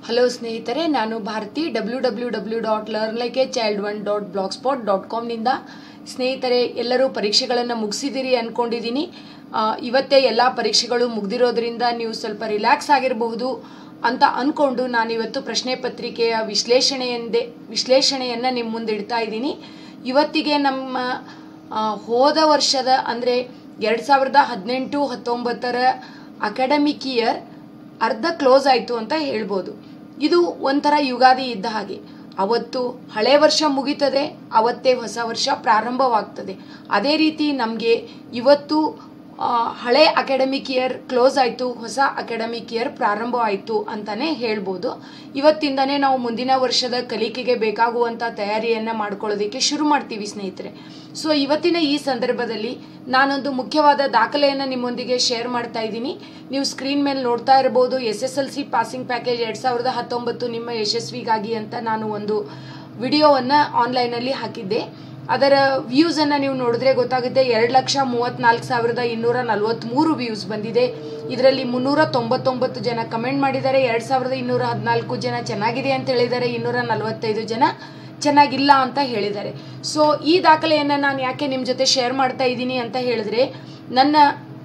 hello ಸ್ನೇಹಿತರೆ ನಾನು Bharati W W W dot learn like a child one dot blogspot dot ಕಾಮ್ನಿಂದ ಸ್ನೇಹಿತರೆ ಎಲ್ಲರೂ ಪರೀಕ್ಷೆಗಳನ್ನು ಮುಗಿಸಿದಿರಿ ಅಂದ್ಕೊಂಡಿದ್ದೀನಿ ಆ, ಇವತ್ತೇ ಎಲ್ಲ ಪರೀಕ್ಷೆಗಳು ಮುಗ್ದಿರೋದ್ರಿಂದ ನೀವು ಸ್ವಲ್ಪ ರಿಲ್ಯಾಕ್ಸ್ ಆಗಿರಬಹುದು ಅಂತ ಅಂದ್ಕೊಂಡು ನಾನಿವತ್ತು ಪ್ರಶ್ನೆ ಪತ್ರಿಕೆಯ ವಿಶ್ಲೇಷಣೆಯಂದೆ ವಿಶ್ಲೇಷಣೆಯನ್ನು ನಿಮ್ಮ ಮುಂದೆ ಇಡ್ತಾ ಇದ್ದೀನಿ ಇವತ್ತಿಗೆ ನಮ್ಮ ಆ, ಹೋದ ವರ್ಷದ ಅಂದರೆ ಎರಡು ಸಾವಿರದ ಹದಿನೆಂಟು ಹತ್ತೊಂಬತ್ತರ ಅಕಾಡೆಮಿಕ್ ಇಯರ್ ಅರ್ಧ ಕ್ಲೋಸ್ ಆಯಿತು ಅಂತ ಹೇಳ್ಬೋದು ಇದು ಒಂಥರ ಯುಗಾದಿ ಇದ್ದ ಹಾಗೆ ಅವತ್ತು ಹಳೆ ವರ್ಷ ಮುಗೀತದೆ ಅವತ್ತೇ ಹೊಸ ವರ್ಷ ಪ್ರಾರಂಭವಾಗ್ತದೆ ಅದೇ ರೀತಿ ನಮಗೆ ಇವತ್ತು ಆ, ಹಳೆ ಅಕಾಡೆಮಿಕ್ ಇಯರ್ ಕ್ಲೋಸ್ ಆಯಿತು ಹೊಸ ಅಕಾಡೆಮಿಕ್ ಇಯರ್ ಪ್ರಾರಂಭ ಆಯಿತು ಅಂತಲೇ ಹೇಳ್ಬೋದು ಇವತ್ತಿಂದನೇ ನಾವು ಮುಂದಿನ ವರ್ಷದ ಕಲಿಕೆಗೆ ಬೇಕಾಗುವಂಥ ತಯಾರಿಯನ್ನು ಮಾಡ್ಕೊಳ್ಳೋದಕ್ಕೆ ಶುರು ಮಾಡ್ತೀವಿ ಸ್ನೇಹಿತರೆ ಸೊ ಇವತ್ತಿನ ಈ ಸಂದರ್ಭದಲ್ಲಿ ನಾನೊಂದು ಮುಖ್ಯವಾದ ದಾಖಲೆಯನ್ನು ನಿಮ್ಮೊಂದಿಗೆ ಶೇರ್ ಮಾಡ್ತಾ ಇದ್ದೀನಿ ನೀವು ಸ್ಕ್ರೀನ್ ಮೇಲೆ ನೋಡ್ತಾ ಇರ್ಬೋದು S S L C passing package ಎರಡು ಸಾವಿರದ ಹತ್ತೊಂಬತ್ತು ನಿಮ್ಮ ಯಶಸ್ವಿಗಾಗಿ ಅಂತ ನಾನು ಒಂದು ವಿಡಿಯೋವನ್ನು ಆನ್ಲೈನಲ್ಲಿ ಹಾಕಿದ್ದೆ ಅದರ ವ್ಯೂಸನ್ನು ನೀವು ನೋಡಿದ್ರೆ ಗೊತ್ತಾಗುತ್ತೆ ಎರಡು ಲಕ್ಷ ಮೂವತ್ತ್ನಾಲ್ಕು ಸಾವಿರದ ಇನ್ನೂರ ನಲವತ್ತ್ಮೂರು ವ್ಯೂಸ್ ಬಂದಿದೆ ಇದರಲ್ಲಿ ಮುನ್ನೂರ ತೊಂಬತ್ತೊಂಬತ್ತು ಜನ ಕಮೆಂಟ್ ಮಾಡಿದ್ದಾರೆ ಎರಡು ಸಾವಿರದ ಇನ್ನೂರ ಹದಿನಾಲ್ಕು ಜನ ಚೆನ್ನಾಗಿದೆ ಅಂತ ಹೇಳಿದ್ದಾರೆ ಇನ್ನೂರ ನಲವತ್ತೈದು ಜನ ಚೆನ್ನಾಗಿಲ್ಲ ಅಂತ ಹೇಳಿದ್ದಾರೆ ಸೊ ಈ ದಾಖಲೆಯನ್ನು ನಾನು ಯಾಕೆ ನಿಮ್ಮ ಜೊತೆ ಶೇರ್ ಮಾಡ್ತಾ ಇದ್ದೀನಿ ಅಂತ ಹೇಳಿದ್ರೆ ನನ್ನ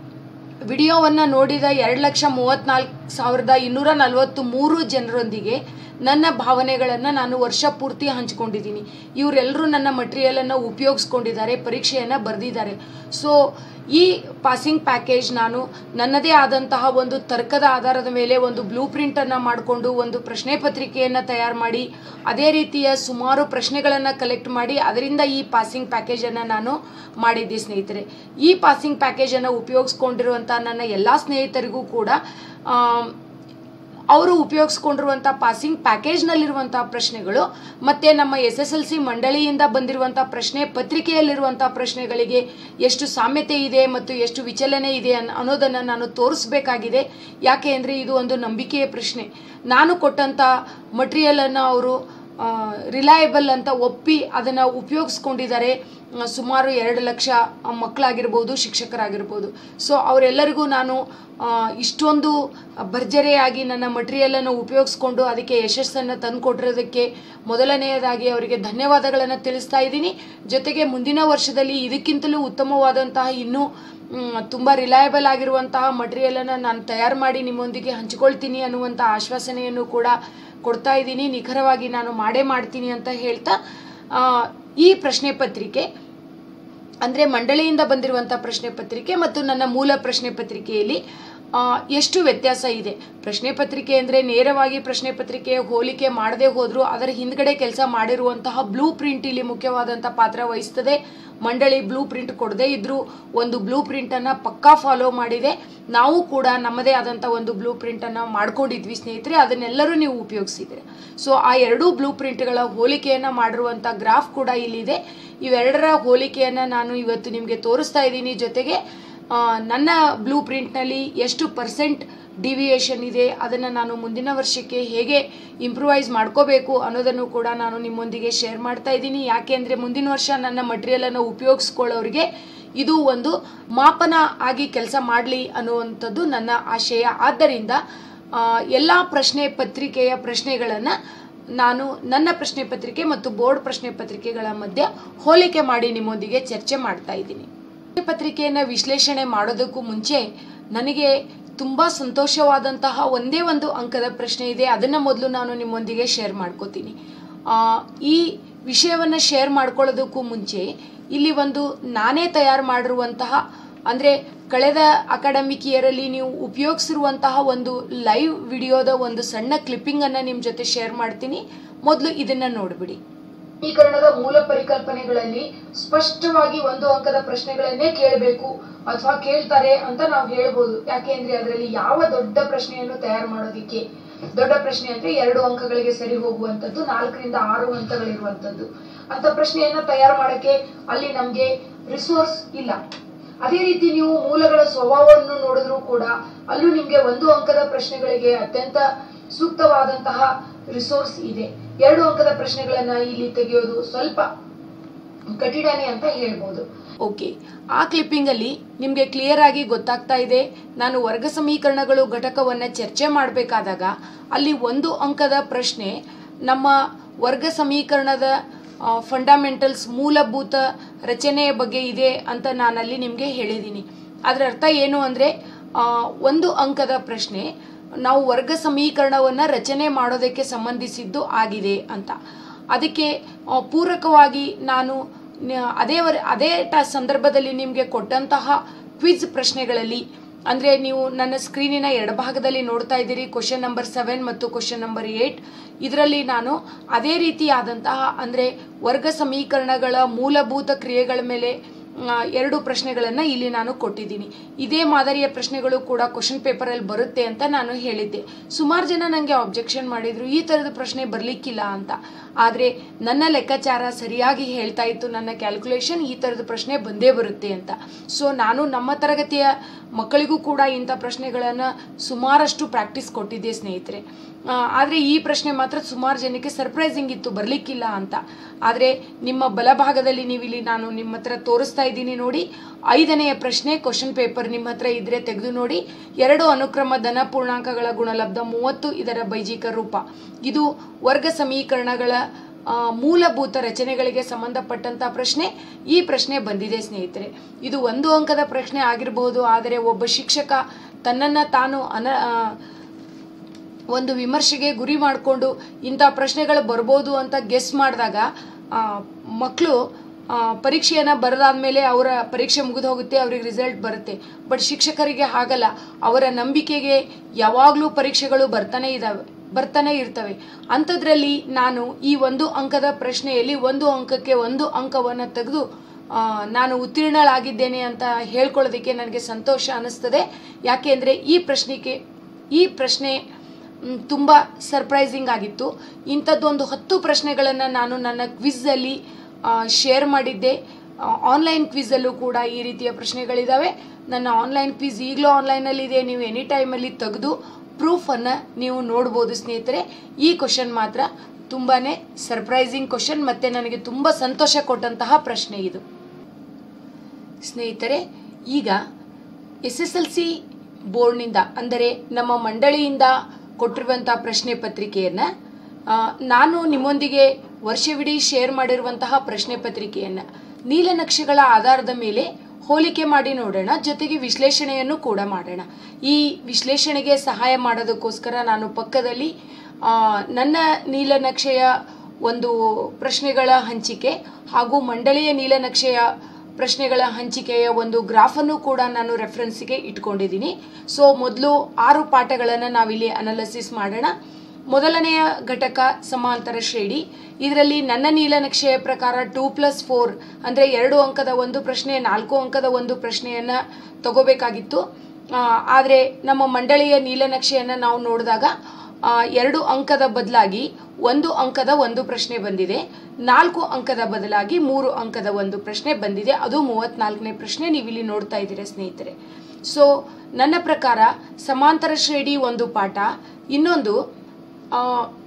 ವಿಡಿಯೋವನ್ನು ನೋಡಿದ ಎರಡು ಲಕ್ಷ ಮೂವತ್ತ್ನಾಲ್ಕು ಸಾವಿರದ ಇನ್ನೂರ ನಲವತ್ತು ಮೂರು ಜನರೊಂದಿಗೆ ನನ್ನ ಭಾವನೆಗಳನ್ನು ನಾನು ವರ್ಷ ಪೂರ್ತಿ ಹಂಚ್ಕೊಂಡಿದ್ದೀನಿ ಇವರೆಲ್ಲರೂ ನನ್ನ ಮಟೀರಿಯಲನ್ನು ಉಪಯೋಗಿಸ್ಕೊಂಡಿದ್ದಾರೆ ಪರೀಕ್ಷೆಯನ್ನು ಬರೆದಿದ್ದಾರೆ ಸೊ ಈ ಪಾಸಿಂಗ್ ಪ್ಯಾಕೇಜ್ ನಾನು ನನ್ನದೇ ಆದಂತಹ ಒಂದು ತರ್ಕದ ಆಧಾರದ ಮೇಲೆ ಒಂದು ಬ್ಲೂ ಪ್ರಿಂಟನ್ನು ಮಾಡಿಕೊಂಡು ಒಂದು ಪ್ರಶ್ನೆ ಪತ್ರಿಕೆಯನ್ನು ತಯಾರು ಮಾಡಿ ಅದೇ ರೀತಿಯ ಸುಮಾರು ಪ್ರಶ್ನೆಗಳನ್ನು ಕಲೆಕ್ಟ್ ಮಾಡಿ ಅದರಿಂದ ಈ ಪಾಸಿಂಗ್ ಪ್ಯಾಕೇಜನ್ನು ನಾನು ಮಾಡಿದ್ದೆ ಸ್ನೇಹಿತರೆ ಈ ಪಾಸಿಂಗ್ ಪ್ಯಾಕೇಜನ್ನು ಉಪಯೋಗಿಸ್ಕೊಂಡಿರುವಂಥ ನನ್ನ ಎಲ್ಲ ಸ್ನೇಹಿತರಿಗೂ ಕೂಡ ಆಮ್, ಅವರು ಉಪಯೋಗಿಸ್ಕೊಂಡಿರುವಂಥ ಪಾಸಿಂಗ್ ಪ್ಯಾಕೇಜ್ನಲ್ಲಿರುವಂಥ ಪ್ರಶ್ನೆಗಳು ಮತ್ತು ನಮ್ಮ ಎಸ್ ಎಸ್ ಎಲ್ ಸಿ ಮಂಡಳಿಯಿಂದ ಬಂದಿರುವಂಥ ಪ್ರಶ್ನೆ ಪತ್ರಿಕೆಯಲ್ಲಿರುವಂಥ ಪ್ರಶ್ನೆಗಳಿಗೆ ಎಷ್ಟು ಸಾಮ್ಯತೆ ಇದೆ ಮತ್ತು ಎಷ್ಟು ವಿಚಲನೆ ಇದೆ ಅನ್ ಅನ್ನೋದನ್ನು ನಾನು ತೋರಿಸ್ಬೇಕಾಗಿದೆ ಯಾಕೆ ಅಂದರೆ ಇದು ಒಂದು ನಂಬಿಕೆಯ ಪ್ರಶ್ನೆ ನಾನು ಕೊಟ್ಟಂಥ ಮಟೀರಿಯಲನ್ನು ಅವರು ರಿಲಯಬಲ್ ಅಂತ ಒಪ್ಪಿ ಅದನ್ನು ಉಪಯೋಗಿಸ್ಕೊಂಡಿದ್ದಾರೆ ಆ, ಸುಮಾರು ಎರಡು ಲಕ್ಷ ಮಕ್ಕಳಾಗಿರ್ಬೋದು ಶಿಕ್ಷಕರಾಗಿರ್ಬೋದು ಸೊ ಅವರೆಲ್ಲರಿಗೂ ನಾನು ಆ, ಇಷ್ಟೊಂದು ಭರ್ಜರಿಯಾಗಿ ನನ್ನ ಮಟೀರಿಯಲನ್ನು ಉಪಯೋಗಿಸ್ಕೊಂಡು ಅದಕ್ಕೆ ಯಶಸ್ಸನ್ನು ತಂದುಕೊಟ್ಟಿರೋದಕ್ಕೆ ಮೊದಲನೆಯದಾಗಿ ಅವರಿಗೆ ಧನ್ಯವಾದಗಳನ್ನು ತಿಳಿಸ್ತಾ ಇದ್ದೀನಿ ಜೊತೆಗೆ ಮುಂದಿನ ವರ್ಷದಲ್ಲಿ ಇದಕ್ಕಿಂತಲೂ ಉತ್ತಮವಾದಂತಹ ಇನ್ನೂ ತುಂಬ ರಿಲಯಬಲ್ ಆಗಿರುವಂತಹ ಮಟೀರಿಯಲನ್ನು ನಾನು ತಯಾರು ಮಾಡಿ ನಿಮ್ಮೊಂದಿಗೆ ಹಂಚಿಕೊಳ್ತೀನಿ ಅನ್ನುವಂಥ ಆಶ್ವಾಸನೆಯನ್ನು ಕೂಡ ಕೊಡ್ತಾ ಇದ್ದೀನಿ ನಿಖರವಾಗಿ ನಾನು ಮಾಡೇ ಮಾಡ್ತೀನಿ ಅಂತ ಹೇಳ್ತಾ ಆ, ಈ ಪ್ರಶ್ನೆ ಪತ್ರಿಕೆ ಅಂದರೆ ಮಂಡಳಿಯಿಂದ ಬಂದಿರುವಂಥ ಪ್ರಶ್ನೆ ಪತ್ರಿಕೆ ಮತ್ತು ನನ್ನ ಮೂಲ ಪ್ರಶ್ನೆ ಪತ್ರಿಕೆಯಲ್ಲಿ ಆ, ಎಷ್ಟು ವ್ಯತ್ಯಾಸ ಇದೆ ಪ್ರಶ್ನೆ ಪತ್ರಿಕೆ ಅಂದರೆ ನೇರವಾಗಿ ಪ್ರಶ್ನೆ ಪತ್ರಿಕೆ ಹೋಲಿಕೆ ಮಾಡದೆ ಹೋದರೂ ಅದರ ಹಿಂದ್ಗಡೆ ಕೆಲಸ ಮಾಡಿರುವಂತಹ ಬ್ಲೂ ಪ್ರಿಂಟ್ ಇಲ್ಲಿ ಮುಖ್ಯವಾದಂಥ ಪಾತ್ರ ವಹಿಸ್ತದೆ ಮಂಡಳಿ ಬ್ಲೂ ಪ್ರಿಂಟ್ ಕೊಡದೇ ಇದ್ದರೂ ಒಂದು ಬ್ಲೂ ಪ್ರಿಂಟನ್ನು ಪಕ್ಕಾ ಫಾಲೋ ಮಾಡಿದೆ ನಾವು ಕೂಡ ನಮ್ಮದೇ ಆದಂಥ ಒಂದು ಬ್ಲೂ ಪ್ರಿಂಟನ್ನು ಮಾಡ್ಕೊಂಡಿದ್ವಿ ಸ್ನೇಹಿತರೆ ಅದನ್ನೆಲ್ಲರೂ ನೀವು ಉಪಯೋಗಿಸಿದ್ದೀರಿ ಸೊ ಆ ಎರಡೂ ಬ್ಲೂ ಪ್ರಿಂಟ್ಗಳ ಹೋಲಿಕೆಯನ್ನು ಮಾಡಿರುವಂಥ ಗ್ರಾಫ್ ಕೂಡ ಇಲ್ಲಿದೆ ಇವೆರಡರ ಹೋಲಿಕೆಯನ್ನು ನಾನು ಇವತ್ತು ನಿಮಗೆ ತೋರಿಸ್ತಾ ಇದ್ದೀನಿ ಜೊತೆಗೆ ಆ, ನನ್ನ ಬ್ಲೂ ಪ್ರಿಂಟ್ನಲ್ಲಿ ಎಷ್ಟು ಪರ್ಸೆಂಟ್ ಡಿವಿಯೇಷನ್ ಇದೆ ಅದನ್ನು ನಾನು ಮುಂದಿನ ವರ್ಷಕ್ಕೆ ಹೇಗೆ ಇಂಪ್ರೂವೈಸ್ ಮಾಡ್ಕೋಬೇಕು ಅನ್ನೋದನ್ನು ಕೂಡ ನಾನು ನಿಮ್ಮೊಂದಿಗೆ ಶೇರ್ ಮಾಡ್ತಾ ಇದ್ದೀನಿ ಯಾಕೆ ಅಂದರೆ ಮುಂದಿನ ವರ್ಷ ನನ್ನ ಮಟೀರಿಯಲನ್ನು ಉಪಯೋಗಿಸ್ಕೊಳ್ಳೋರಿಗೆ ಇದು ಒಂದು ಮಾಪನ ಆಗಿ ಕೆಲಸ ಮಾಡಲಿ ಅನ್ನುವಂಥದ್ದು ನನ್ನ ಆಶಯ ಆದ್ದರಿಂದ ಎಲ್ಲ ಪ್ರಶ್ನೆ ಪತ್ರಿಕೆಯ ಪ್ರಶ್ನೆಗಳನ್ನು ನಾನು ನನ್ನ ಪ್ರಶ್ನೆ ಪತ್ರಿಕೆ ಮತ್ತು ಬೋರ್ಡ್ ಪ್ರಶ್ನೆ ಪತ್ರಿಕೆಗಳ ಮಧ್ಯೆ ಹೋಲಿಕೆ ಮಾಡಿ ನಿಮ್ಮೊಂದಿಗೆ ಚರ್ಚೆ ಮಾಡ್ತಾ ಇದ್ದೀನಿ ಪ್ರಶ್ನೆ ಪತ್ರಿಕೆಯನ್ನು ವಿಶ್ಲೇಷಣೆ ಮಾಡೋದಕ್ಕೂ ಮುಂಚೆ ನನಗೆ ತುಂಬ ಸಂತೋಷವಾದಂತಹ ಒಂದೇ ಒಂದು ಅಂಕದ ಪ್ರಶ್ನೆ ಇದೆ ಅದನ್ನು ಮೊದಲು ನಾನು ನಿಮ್ಮೊಂದಿಗೆ ಶೇರ್ ಮಾಡ್ಕೋತೀನಿ ಆ, ಈ ವಿಷಯವನ್ನು ಶೇರ್ ಮಾಡ್ಕೊಳ್ಳೋದಕ್ಕೂ ಮುಂಚೆ ಇಲ್ಲಿ ಒಂದು ನಾನೇ ತಯಾರು ಮಾಡಿರುವಂತಹ ಅಂದರೆ ಕಳೆದ ಅಕಾಡೆಮಿಕ್ ಇಯರಲ್ಲಿ ನೀವು ಉಪಯೋಗಿಸಿರುವಂತಹ ಒಂದು ಲೈವ್ ವಿಡಿಯೋದ ಒಂದು ಸಣ್ಣ ಕ್ಲಿಪ್ಪಿಂಗನ್ನು ನಿಮ್ಮ ಜೊತೆ ಶೇರ್ ಮಾಡ್ತೀನಿ ಮೊದಲು ಇದನ್ನು ನೋಡಿಬಿಡಿ ಸಮೀಕರಣದ ಮೂಲ ಪರಿಕಲ್ಪನೆಗಳಲ್ಲಿ ಸ್ಪಷ್ಟವಾಗಿ ಒಂದು ಅಂಕದ ಪ್ರಶ್ನೆಗಳನ್ನೇ ಕೇಳಬೇಕು ಅಥವಾ ಕೇಳ್ತಾರೆ ಅಂತ ನಾವು ಹೇಳ್ಬೋದು ಯಾಕೆ ಅಂದ್ರೆ ಅದರಲ್ಲಿ ಯಾವ ದೊಡ್ಡ ಪ್ರಶ್ನೆಯನ್ನು ತಯಾರು ಮಾಡೋದಿಕ್ಕೆ ದೊಡ್ಡ ಪ್ರಶ್ನೆ ಅಂದ್ರೆ ಎರಡು ಅಂಕಗಳಿಗೆ ಸರಿ ಹೋಗುವಂತದ್ದು ನಾಲ್ಕರಿಂದ ಆರು ಹಂತಗಳಿರುವಂತದ್ದು ಅಂತ ಪ್ರಶ್ನೆಯನ್ನ ತಯಾರು ಮಾಡಕ್ಕೆ ಅಲ್ಲಿ ನಮ್ಗೆ ರಿಸೋರ್ಸ್ ಇಲ್ಲ ಅದೇ ರೀತಿ ನೀವು ಮೂಲಗಳ ಸ್ವಭಾವವನ್ನು ನೋಡಿದ್ರೂ ಕೂಡ ಅಲ್ಲೂ ನಿಮ್ಗೆ ಒಂದು ಅಂಕದ ಪ್ರಶ್ನೆಗಳಿಗೆ ಅತ್ಯಂತ ಸೂಕ್ತವಾದಂತಹ ರಿಸೋರ್ಸ್ ಇದೆ ಎರಡು ಅಂಕದ ಪ್ರಶ್ನೆಗಳನ್ನ ಇಲ್ಲಿ ತೆಗೆಯೋದು ಸ್ವಲ್ಪ ಕಠಿಣನೇ ಅಂತ ಹೇಳ್ಬೋದು ಓಕೆ ಆ ಕ್ಲಿಪ್ಪಿಂಗಲ್ಲಿ ನಿಮಗೆ ಕ್ಲಿಯರ್ ಆಗಿ ಗೊತ್ತಾಗ್ತಾ ಇದೆ ನಾನು ವರ್ಗ ಸಮೀಕರಣಗಳು ಘಟಕವನ್ನು ಚರ್ಚೆ ಮಾಡಬೇಕಾದಾಗ ಅಲ್ಲಿ ಒಂದು ಅಂಕದ ಪ್ರಶ್ನೆ ನಮ್ಮ ವರ್ಗ ಸಮೀಕರಣದ ಫಂಡಮೆಂಟಲ್ಸ್ ಮೂಲಭೂತ ರಚನೆಯ ಬಗ್ಗೆ ಇದೆ ಅಂತ ನಾನಲ್ಲಿ ನಿಮಗೆ ಹೇಳಿದ್ದೀನಿ ಅದರ ಅರ್ಥ ಏನು ಅಂದರೆ ಒಂದು ಅಂಕದ ಪ್ರಶ್ನೆ ನಾವು ವರ್ಗ ಸಮೀಕರಣವನ್ನು ರಚನೆ ಮಾಡೋದಕ್ಕೆ ಸಂಬಂಧಿಸಿದ್ದು ಆಗಿದೆ ಅಂತ ಅದಕ್ಕೆ ಆ, ಪೂರಕವಾಗಿ ನಾನು ನ- ಅದೇ ವರ್ ಅದೇ ಟ ಸಂದರ್ಭದಲ್ಲಿ ನಿಮಗೆ ಕೊಟ್ಟಂತಹ ಕ್ವಿಜ್ ಪ್ರಶ್ನೆಗಳಲ್ಲಿ ಅಂದರೆ ನೀವು ನನ್ನ ಸ್ಕ್ರೀನಿನ ಎಡಭಾಗದಲ್ಲಿ ನೋಡ್ತಾ ಇದ್ದೀರಿ ಕ್ವಶನ್ ನಂಬರ್ ಸೆವೆನ್ ಮತ್ತು ಕ್ವಶನ್ ನಂಬರ್ ಏಯ್ಟ್ ಇದರಲ್ಲಿ ನಾನು ಅದೇ ರೀತಿಯಾದಂತಹ ಅಂದರೆ ವರ್ಗ ಸಮೀಕರಣಗಳ ಮೂಲಭೂತ ಕ್ರಿಯೆಗಳ ಮೇಲೆ ಆ, ಎರಡು ಪ್ರಶ್ನೆಗಳನ್ನು ಇಲ್ಲಿ ನಾನು ಕೊಟ್ಟಿದ್ದೀನಿ ಇದೇ ಮಾದರಿಯ ಪ್ರಶ್ನೆಗಳು ಕೂಡ ಕ್ವಶನ್ ಪೇಪರಲ್ಲಿ ಬರುತ್ತೆ ಅಂತ ನಾನು ಹೇಳಿದ್ದೆ ಸುಮಾರು ಜನ ನನಗೆ ಅಬ್ಜೆಕ್ಷನ್ ಮಾಡಿದರು ಈ ಥರದ ಪ್ರಶ್ನೆ ಬರಲಿಕ್ಕಿಲ್ಲ ಅಂತ ಆದರೆ ನನ್ನ ಲೆಕ್ಕಾಚಾರ ಸರಿಯಾಗಿ ಹೇಳ್ತಾ ಇತ್ತು ನನ್ನ ಕ್ಯಾಲ್ಕುಲೇಷನ್ ಈ ಥರದ ಪ್ರಶ್ನೆ ಬಂದೇ ಬರುತ್ತೆ ಅಂತ ಸೊ ನಾನು ನಮ್ಮ ತರಗತಿಯ ಮಕ್ಕಳಿಗೂ ಕೂಡ ಇಂಥ ಪ್ರಶ್ನೆಗಳನ್ನು ಸುಮಾರಷ್ಟು ಪ್ರಾಕ್ಟೀಸ್ ಕೊಟ್ಟಿದ್ದೆ ಸ್ನೇಹಿತರೆ ಆದರೆ ಈ ಪ್ರಶ್ನೆ ಮಾತ್ರ ಸುಮಾರು ಜನಕ್ಕೆ ಸರ್ಪ್ರೈಸಿಂಗ್ ಇತ್ತು ಬರಲಿಕ್ಕಿಲ್ಲ ಅಂತ ಆದರೆ ನಿಮ್ಮ ಬಲಭಾಗದಲ್ಲಿ ನೀವು ಇಲ್ಲಿ ನಾನು ನಿಮ್ಮ ಹತ್ರ ತೋರಿಸ್ತಾ ಇದ್ದೀನಿ ನೋಡಿ ಐದನೆಯ ಪ್ರಶ್ನೆ ಕ್ವಶನ್ ಪೇಪರ್ ನಿಮ್ಮ ಹತ್ರ ಇದ್ರೆ ತೆಗೆದು ನೋಡಿ ಎರಡು ಅನುಕ್ರಮ ಧನ ಪೂರ್ಣಾಂಕಗಳ ಗುಣಲಬ್ಧ ಮೂವತ್ತು ಇದರ ಬೈಜಿಕ ರೂಪ ಇದು ವರ್ಗ ಸಮೀಕರಣಗಳ ಆ, ಮೂಲಭೂತ ರಚನೆಗಳಿಗೆ ಸಂಬಂಧಪಟ್ಟಂತ ಪ್ರಶ್ನೆ ಈ ಪ್ರಶ್ನೆ ಬಂದಿದೆ ಸ್ನೇಹಿತರೆ ಇದು ಒಂದು ಅಂಕದ ಪ್ರಶ್ನೆ ಆಗಿರಬಹುದು ಆದರೆ ಒಬ್ಬ ಶಿಕ್ಷಕ ತನ್ನನ್ನು ತಾನು ಅನ ಆ, ಒಂದು ವಿಮರ್ಶೆಗೆ ಗುರಿ ಮಾಡಿಕೊಂಡು ಇಂಥ ಪ್ರಶ್ನೆಗಳು ಬರ್ಬೋದು ಅಂತ ಗೆಸ್ ಮಾಡಿದಾಗ ಮಕ್ಕಳು ಪರೀಕ್ಷೆಯನ್ನು ಬರೆದಾದ್ಮೇಲೆ ಅವರ ಪರೀಕ್ಷೆ ಮುಗಿದು ಹೋಗುತ್ತೆ ಅವ್ರಿಗೆ ರಿಸಲ್ಟ್ ಬರುತ್ತೆ ಬಟ್ ಶಿಕ್ಷಕರಿಗೆ ಹಾಗಲ್ಲ ಅವರ ನಂಬಿಕೆಗೆ ಯಾವಾಗಲೂ ಪರೀಕ್ಷೆಗಳು ಬರ್ತಾನೆ ಇದ್ದಾವೆ ಬರ್ತಾನೆ ಇರ್ತವೆ ಅಂಥದ್ರಲ್ಲಿ ನಾನು ಈ ಒಂದು ಅಂಕದ ಪ್ರಶ್ನೆಯಲ್ಲಿ ಒಂದು ಅಂಕಕ್ಕೆ ಒಂದು ಅಂಕವನ್ನು ತೆಗೆದು ಆ, ನಾನು ಉತ್ತೀರ್ಣಳಾಗಿದ್ದೇನೆ ಅಂತ ಹೇಳ್ಕೊಳ್ಳೋದಕ್ಕೆ ನನಗೆ ಸಂತೋಷ ಅನ್ನಿಸ್ತದೆ ಯಾಕೆಂದರೆ ಈ ಪ್ರಶ್ನೆಗೆ ಈ ಪ್ರಶ್ನೆ ಮ್, ತುಂಬ ಸರ್ಪ್ರೈಸಿಂಗ್ ಆಗಿತ್ತು ಇಂಥದ್ದೊಂದು ಹತ್ತು ಪ್ರಶ್ನೆಗಳನ್ನು ನಾನು ನನ್ನ ಕ್ವಿಝಲ್ಲಿ ಶೇರ್ ಮಾಡಿದ್ದೆ ಆನ್ಲೈನ್ ಕ್ವಿಝಲ್ಲೂ ಕೂಡ ಈ ರೀತಿಯ ಪ್ರಶ್ನೆಗಳಿದ್ದಾವೆ ನನ್ನ ಆನ್ಲೈನ್ ಕ್ವಿಝ್ ಈಗಲೂ ಆನ್ಲೈನಲ್ಲಿದೆ ನೀವು ಎನಿ ಟೈಮಲ್ಲಿ ತೆಗೆದು ಪ್ರೂಫನ್ನು ನೀವು ನೋಡ್ಬೋದು ಸ್ನೇಹಿತರೆ ಈ ಕ್ವಶನ್ ಮಾತ್ರ ತುಂಬಾ ಸರ್ಪ್ರೈಸಿಂಗ್ ಕ್ವಶನ್ ಮತ್ತು ನನಗೆ ತುಂಬ ಸಂತೋಷ ಕೊಟ್ಟಂತಹ ಪ್ರಶ್ನೆ ಇದು ಸ್ನೇಹಿತರೆ ಈಗ ಎಸ್ ಎಸ್ ಎಲ್ ಸಿ ಬೋರ್ಡ್ನಿಂದ ಅಂದರೆ ನಮ್ಮ ಮಂಡಳಿಯಿಂದ ಕೊಟ್ಟಿರುವಂಥ ಪ್ರಶ್ನೆ ಪತ್ರಿಕೆಯನ್ನು ನಾನು ನಿಮ್ಮೊಂದಿಗೆ ವರ್ಷವಿಡೀ ಶೇರ್ ಮಾಡಿರುವಂತಹ ಪ್ರಶ್ನೆ ಪತ್ರಿಕೆಯನ್ನು ನೀಲನಕ್ಷೆಗಳ ಆಧಾರದ ಮೇಲೆ ಹೋಲಿಕೆ ಮಾಡಿ ನೋಡೋಣ ಜೊತೆಗೆ ವಿಶ್ಲೇಷಣೆಯನ್ನು ಕೂಡ ಮಾಡೋಣ ಈ ವಿಶ್ಲೇಷಣೆಗೆ ಸಹಾಯ ಮಾಡೋದಕ್ಕೋಸ್ಕರ ನಾನು ಪಕ್ಕದಲ್ಲಿ ಆ, ನನ್ನ ನೀಲನಕ್ಷೆಯ ಒಂದು ಪ್ರಶ್ನೆಗಳ ಹಂಚಿಕೆ ಹಾಗೂ ಮಂಡಳಿಯ ನೀಲನಕ್ಷೆಯ ಪ್ರಶ್ನೆಗಳ ಹಂಚಿಕೆಯ ಒಂದು ಗ್ರಾಫನ್ನು ಕೂಡ ನಾನು ರೆಫರೆನ್ಸಿಗೆ ಇಟ್ಕೊಂಡಿದ್ದೀನಿ ಸೊ ಮೊದಲು ಆರು ಪಾಠಗಳನ್ನು ನಾವಿಲ್ಲಿ ಅನಾಲಿಸಿಸ್ ಮಾಡೋಣ ಮೊದಲನೆಯ ಘಟಕ ಸಮಾಂತರ ಶ್ರೇಣಿ ಇದರಲ್ಲಿ ನನ್ನ ನೀಲನಕ್ಷೆಯ ಪ್ರಕಾರ ಟೂ ಪ್ಲಸ್ ಫೋರ್ ಅಂದರೆ ಎರಡು ಅಂಕದ ಒಂದು ಪ್ರಶ್ನೆ ನಾಲ್ಕು ಅಂಕದ ಒಂದು ಪ್ರಶ್ನೆಯನ್ನು ತಗೋಬೇಕಾಗಿತ್ತು ಆದರೆ ನಮ್ಮ ಮಂಡಳಿಯ ನೀಲನಕ್ಷೆಯನ್ನು ನಾವು ನೋಡಿದಾಗ ಆ, ಎರಡು ಅಂಕದ ಬದಲಾಗಿ ಒಂದು ಅಂಕದ ಒಂದು ಪ್ರಶ್ನೆ ಬಂದಿದೆ ನಾಲ್ಕು ಅಂಕದ ಬದಲಾಗಿ ಮೂರು ಅಂಕದ ಒಂದು ಪ್ರಶ್ನೆ ಬಂದಿದೆ ಅದು ಮೂವತ್ನಾಲ್ಕನೇ ಪ್ರಶ್ನೆ ನೀವು ಇಲ್ಲಿ ನೋಡ್ತಾ ಇದ್ದೀರಾ ಸ್ನೇಹಿತರೆ ಸೊ ನನ್ನ ಪ್ರಕಾರ ಸಮಾಂತರ ಶ್ರೇಣಿ ಒಂದು ಪಾಠ ಇನ್ನೊಂದು ಆ,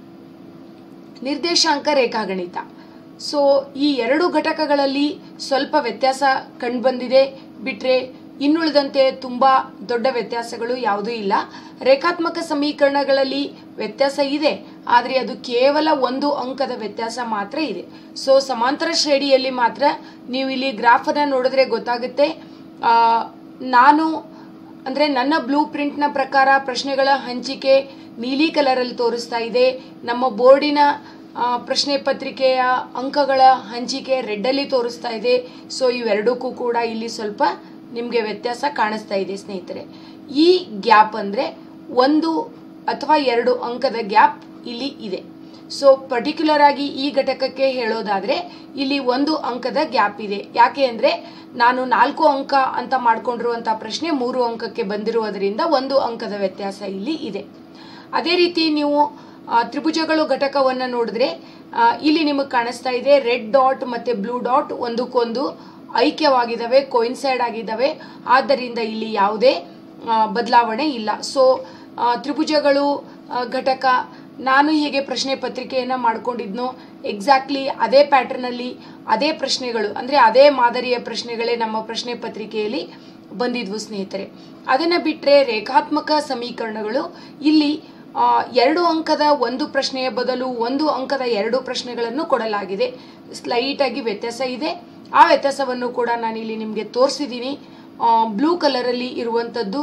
ನಿರ್ದೇಶಾಂಕ ರೇಖಾಗಣಿತ ಸೊ ಈ ಎರಡು ಘಟಕಗಳಲ್ಲಿ ಸ್ವಲ್ಪ ವ್ಯತ್ಯಾಸ ಕಂಡುಬಂದಿದೆ ಬಿಟ್ಟರೆ ಇನ್ನುಳಿದಂತೆ ತುಂಬ ದೊಡ್ಡ ವ್ಯತ್ಯಾಸಗಳು ಯಾವುದೂ ಇಲ್ಲ ರೇಖಾತ್ಮಕ ಸಮೀಕರಣಗಳಲ್ಲಿ ವ್ಯತ್ಯಾಸ ಇದೆ ಆದರೆ ಅದು ಕೇವಲ ಒಂದು ಅಂಕದ ವ್ಯತ್ಯಾಸ ಮಾತ್ರ ಇದೆ ಸೊ ಸಮಾಂತರ ಶ್ರೇಣಿಯಲ್ಲಿ ಮಾತ್ರ ನೀವು ಇಲ್ಲಿ ಗ್ರಾಫನ್ನು ನೋಡಿದ್ರೆ ಗೊತ್ತಾಗುತ್ತೆ ಆ, ನಾನು ಅಂದರೆ ನನ್ನ ಬ್ಲೂ ಪ್ರಿಂಟ್ನ ಪ್ರಕಾರ ಪ್ರಶ್ನೆಗಳ ಹಂಚಿಕೆ ನೀಲಿ ಕಲರಲ್ಲಿ ತೋರಿಸ್ತಾ ಇದೆ ನಮ್ಮ ಬೋರ್ಡಿನ ಆ, ಪ್ರಶ್ನೆ ಪತ್ರಿಕೆಯ ಅಂಕಗಳ ಹಂಚಿಕೆ ರೆಡ್ಡಲ್ಲಿ ತೋರಿಸ್ತಾ ಇದೆ ಸೊ ಇವೆರಡಕ್ಕೂ ಕೂಡ ಇಲ್ಲಿ ಸ್ವಲ್ಪ ನಿಮಗೆ ವ್ಯತ್ಯಾಸ ಕಾಣಿಸ್ತಾ ಇದೆ ಸ್ನೇಹಿತರೆ ಈ ಗ್ಯಾಪ್ ಅಂದರೆ ಒಂದು ಅಥವಾ ಎರಡು ಅಂಕದ ಗ್ಯಾಪ್ ಇಲ್ಲಿ ಇದೆ ಸೊ ಪರ್ಟಿಕ್ಯುಲರ್ ಆಗಿ ಈ ಘಟಕಕ್ಕೆ ಹೇಳೋದಾದರೆ ಇಲ್ಲಿ ಒಂದು ಅಂಕದ ಗ್ಯಾಪ್ ಇದೆ ಯಾಕೆ ಅಂದರೆ ನಾನು ನಾಲ್ಕು ಅಂಕ ಅಂತ ಮಾಡ್ಕೊಂಡಿರುವಂಥ ಪ್ರಶ್ನೆ ಮೂರು ಅಂಕಕ್ಕೆ ಬಂದಿರುವುದರಿಂದ ಒಂದು ಅಂಕದ ವ್ಯತ್ಯಾಸ ಇಲ್ಲಿ ಇದೆ ಅದೇ ರೀತಿ ನೀವು ಆ, ತ್ರಿಭುಜಗಳು ಘಟಕವನ್ನು ನೋಡಿದ್ರೆ ಆ, ಇಲ್ಲಿ ನಿಮಗೆ ಕಾಣಿಸ್ತಾ ಇದೆ ರೆಡ್ ಡಾಟ್ ಮತ್ತು ಬ್ಲೂ ಡಾಟ್ ಒಂದಕ್ಕೊಂದು ಐಕ್ಯವಾಗಿದ್ದಾವೆ ಕೋಯಿನ್ಸೈಡ್ ಆಗಿದ್ದಾವೆ ಆದ್ದರಿಂದ ಇಲ್ಲಿ ಯಾವುದೇ ಬದಲಾವಣೆ ಇಲ್ಲ ಸೊ ತ್ರಿಭುಜಗಳು ಆ, ಘಟಕ ನಾನು ಹೇಗೆ ಪ್ರಶ್ನೆ ಪತ್ರಿಕೆಯನ್ನು ಮಾಡ್ಕೊಂಡಿದ್ನೋ ಎಕ್ಸಾಕ್ಟ್ಲಿ ಅದೇ ಪ್ಯಾಟರ್ನಲ್ಲಿ ಅದೇ ಪ್ರಶ್ನೆಗಳು ಅಂದರೆ ಅದೇ ಮಾದರಿಯ ಪ್ರಶ್ನೆಗಳೇ ನಮ್ಮ ಪ್ರಶ್ನೆ ಪತ್ರಿಕೆಯಲ್ಲಿ ಬಂದಿದ್ವು ಸ್ನೇಹಿತರೆ ಅದನ್ನು ಬಿಟ್ಟರೆ ರೇಖಾತ್ಮಕ ಸಮೀಕರಣಗಳು ಇಲ್ಲಿ ಆ, ಎರಡು ಅಂಕದ ಒಂದು ಪ್ರಶ್ನೆಯ ಬದಲು ಒಂದು ಅಂಕದ ಎರಡು ಪ್ರಶ್ನೆಗಳನ್ನು ಕೊಡಲಾಗಿದೆ ಸ್ಲೈಟಾಗಿ ವ್ಯತ್ಯಾಸ ಇದೆ ಆ ವ್ಯತ್ಯಾಸವನ್ನು ಕೂಡ ನಾನಿಲ್ಲಿ ನಿಮಗೆ ತೋರಿಸಿದ್ದೀನಿ ಬ್ಲೂ ಕಲರಲ್ಲಿ ಇರುವಂಥದ್ದು